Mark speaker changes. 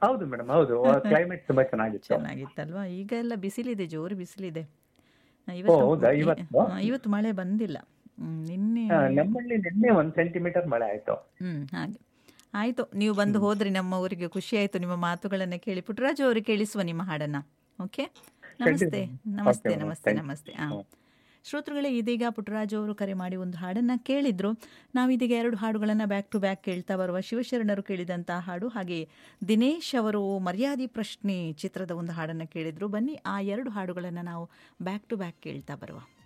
Speaker 1: ಹೌದು ಮೇಡಮ್ ಹೌದು ಕ್ಲೈಮೇಟ್ ತುಂಬಾ ಚೆನ್ನಾಗಿತ್ತು
Speaker 2: ಚೆನ್ನಾಗಿತ್ತಲ್ವಾ ಈಗ ಎಲ್ಲ ಬಿಸಿಲಿದೆ ಜೋರು ಬಿಸಿಲಿದೆ ಆ,
Speaker 1: ಓ, ಹೌದಾ?
Speaker 2: ಈ-
Speaker 1: ಇವತ್ತು?
Speaker 2: ಆ, ಇವತ್ತು ಮಳೆ ಬಂದಿಲ್ಲ ಹ್ಮ್, ನಿನ್ನೆ
Speaker 1: ಆ, ನಮ್ಮಲ್ಲಿ ನಿನ್ನೆ ಒಂದ್ ಸೆಂಟಿಮೀಟರ್ ಮಳೆ ಆಯ್ತು
Speaker 2: ಹ್ಮ್ ಹಾಗೆ ಆಯ್ತು ನೀವು ಬಂದು ಹೋದ್ರಿ ನಮ್ಮ ಊರಿಗೆ ಖುಷಿ ಆಯ್ತು ನಿಮ್ಮ ಮಾತುಗಳನ್ನ ಕೇಳಿ ಪುಟ್ಟರಾಜು ಅವರು ಕೇಳಿಸುವ ನಿಮ್ಮ ಹಾಡನ್ನ ಓಕೆ ನಮಸ್ತೆ ನಮಸ್ತೆ
Speaker 1: Okay,
Speaker 2: ನಮಸ್ತೆ
Speaker 1: thank you.
Speaker 2: ನಮಸ್ತೆ ಆ ಶ್ರೋತೃಗಳೇ ಇದೀಗ ಪುಟ್ಟರಾಜು ಅವರು ಕರೆ ಮಾಡಿ ಒಂದು ಹಾಡನ್ನ ಕೇಳಿದ್ರು ನಾವಿದೀಗ ಎರಡು ಹಾಡುಗಳನ್ನ ಬ್ಯಾಕ್ ಟು ಬ್ಯಾಕ್ ಕೇಳ್ತಾ ಬರುವ ಶಿವಶರಣರು ಕೇಳಿದಂತಹ ಹಾಡು ಹಾಗೆ ದಿನೇಶ್ ಅವರು ಮರ್ಯಾದೆ ಪ್ರಶ್ನೆ ಚಿತ್ರದ ಒಂದು ಹಾಡನ್ನ ಕೇಳಿದ್ರು ಬನ್ನಿ ಆ ಎರಡು ಹಾಡುಗಳನ್ನ ನಾವು ಬ್ಯಾಕ್ ಟು ಬ್ಯಾಕ್ ಕೇಳ್ತಾ ಬರುವ